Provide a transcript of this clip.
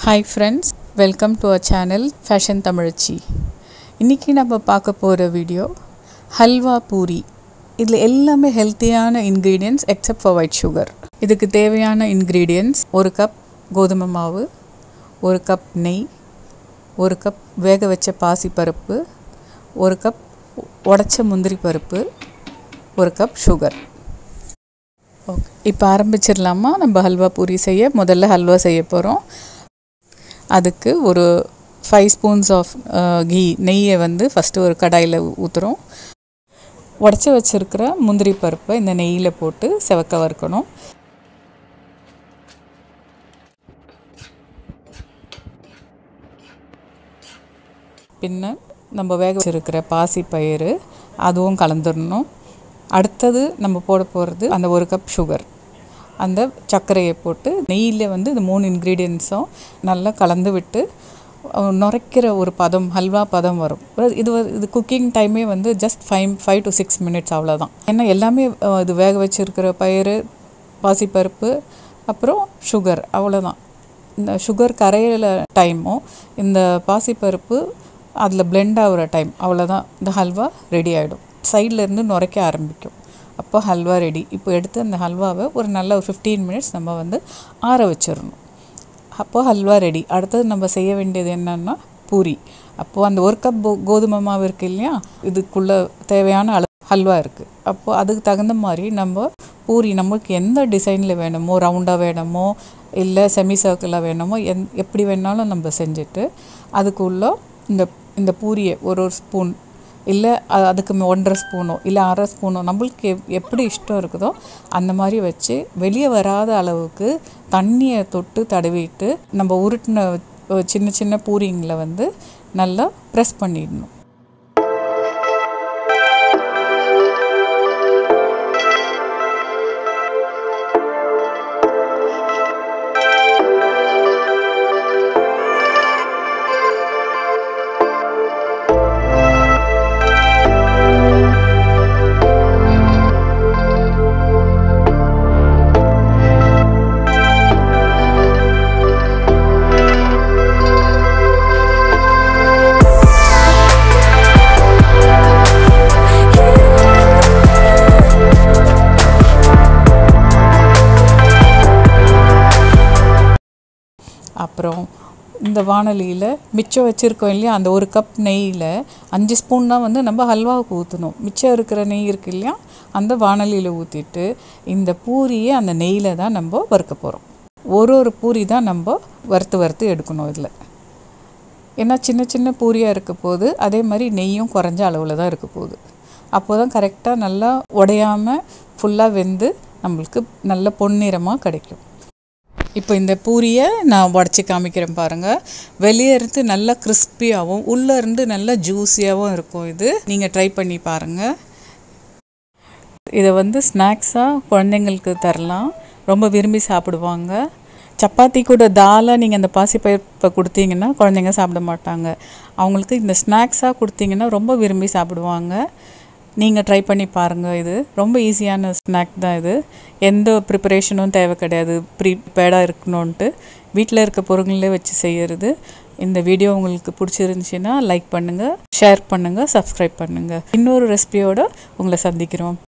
hi friends welcome to our channel fashion Tamizhachi இன்றைக்கி நம்ம பார்க்க போகிற வீடியோ ஹல்வா பூரி இதில் எல்லாமே ஹெல்த்தியான ingredients except for white sugar இதுக்கு தேவையான இன்க்ரீடியன்ட்ஸ் ஒரு கப் கோதுமை மாவு ஒரு கப் நெய் ஒரு கப் வேக வச்ச பாசிப்பருப்பு ஒரு கப் உடச்ச முந்திரி பருப்பு ஒரு கப் சுகர் ஓகே இப்போ ஆரம்பிச்சிடலாமா நம்ம ஹல்வா பூரி செய்ய முதல்ல ஹல்வா செய்ய போகிறோம் அதுக்கு ஒரு ஃபைவ் ஸ்பூன்ஸ் ஆஃப் கீ நெய்யை வந்து ஃபஸ்ட்டு ஒரு கடாயில் ஊற்றுறோம் உடச்சி வச்சுருக்கிற முந்திரி பருப்பை இந்த நெய்யில் போட்டு செவக்க வறுக்கணும் பின்ன நம்ம வேக வச்சுருக்கிற பாசி பயிறு அதுவும் கலந்துடணும் அடுத்தது நம்ம போட போகிறது அந்த ஒரு கப் சுகர் அந்த சர்க்கரையை போட்டு நெய்யில் வந்து இந்த மூணு இன்க்ரீடியன்ஸும் நல்லா கலந்து விட்டு நுரைக்கிற ஒரு பதம் ஹல்வா பதம் வரும் இது இது குக்கிங் டைமே வந்து just five five to six minutes அவ்வளோதான் ஏன்னா எல்லாமே இது வேக வச்சுருக்கிற பயிறு பாசிப்பருப்பு அப்புறம் சுகர் அவ்வளோதான் இந்த சுகர் கரையில டைமும் இந்த பாசிப்பருப்பு அதில் பிளெண்ட் ஆகிற டைம் அவ்வளோதான் இந்த ஹல்வா ரெடி ஆகிடும் சைடில் இருந்து நுரைக்க ஆரம்பிக்கும் அப்போ ஹல்வா ரெடி இப்போ எடுத்து அந்த ஹல்வாவை ஒரு நல்ல ஒரு ஃபிஃப்டீன் மினிட்ஸ் நம்ம வந்து ஆற வச்சிடணும் அப்போது ஹல்வா ரெடி அடுத்தது நம்ம செய்ய வேண்டியது என்னென்னா பூரி அப்போது அந்த ஒரு கப் கோதுமை மாவு இருக்குது இல்லையா இதுக்குள்ளே தேவையான அளவு ஹல்வா இருக்குது அப்போது அதுக்கு தகுந்த மாதிரி நம்ம பூரி நம்மளுக்கு எந்த டிசைனில் வேணுமோ ரவுண்டாக வேணுமோ இல்லை செமி சர்க்கிளாக வேணுமோ எந் எப்படி வேணாலும் நம்ம செஞ்சுட்டு அதுக்குள்ளே இந்த இந்த பூரியை ஒரு ஒரு ஸ்பூன் இல்லை அதுக்கு ஒன்றரை ஸ்பூனோ இல்லை அரை ஸ்பூனோ நம்மளுக்கு எப் எப்படி இஷ்டம் இருக்குதோ அந்த மாதிரி வச்சு வெளியே வராத அளவுக்கு தண்ணியை தொட்டு தடவிட்டு நம்ம உருட்டின சின்ன சின்ன பூரிங்களை வந்து நல்லா ப்ரெஸ் பண்ணிடணும் அப்புறம் இந்த வானொலியில் மிச்சம் வச்சுருக்கோம் இல்லையா அந்த ஒரு கப் நெய்யில் அஞ்சு ஸ்பூன் தான் வந்து நம்ம ஹல்வாவுக்கு ஊற்றணும் மிச்சம் இருக்கிற நெய் இருக்கு இல்லையா அந்த வானொலியில் ஊற்றிட்டு இந்த பூரியை அந்த நெய்யில் தான் நம்ம வறுக்க போகிறோம் ஒரு ஒரு பூரி தான் நம்ம வறுத்து வறுத்து எடுக்கணும் இதில் ஏன்னா சின்ன சின்ன பூரியாக இருக்க போது அதே மாதிரி நெய்யும் குறைஞ்ச அளவில் தான் இருக்க போகுது அப்போ தான் கரெக்டாக நல்லா உடையாமல் ஃபுல்லாக வெந்து நம்மளுக்கு நல்ல பொன்னிறமாக கிடைக்கும் இப்போ இந்த பூரியை நான் உடச்சி காமிக்கிறேன் பாருங்கள் வெளியே இருந்து நல்லா கிறிஸ்பியாகவும் உள்ளே இருந்து நல்லா ஜூஸியாகவும் இருக்கும் இது நீங்கள் ட்ரை பண்ணி பாருங்கள் இதை வந்து ஸ்நாக்ஸாக குழந்தைங்களுக்கு தரலாம் ரொம்ப விரும்பி சாப்பிடுவாங்க சப்பாத்தி கூட தாலாக நீங்கள் அந்த பாசிப்பயிர்ப்பை கொடுத்தீங்கன்னா குழந்தைங்க சாப்பிட மாட்டாங்க அவங்களுக்கு இந்த ஸ்நாக்ஸாக கொடுத்தீங்கன்னா ரொம்ப விரும்பி சாப்பிடுவாங்க நீங்கள் ட்ரை பண்ணி பாருங்கள் இது ரொம்ப ஈஸியான ஸ்நாக் தான் இது எந்த ப்ரிப்பரேஷனும் தேவை கிடையாது ப்ரீபேடாக இருக்கணுன்ட்டு வீட்டில் இருக்க பொருள்களே வச்சு செய்கிறது இந்த வீடியோ உங்களுக்கு பிடிச்சிருந்துச்சின்னா லைக் பண்ணுங்கள் ஷேர் பண்ணுங்கள் சப்ஸ்கிரைப் பண்ணுங்கள் இன்னொரு ரெசிபியோடு உங்களை சந்திக்கிறோம்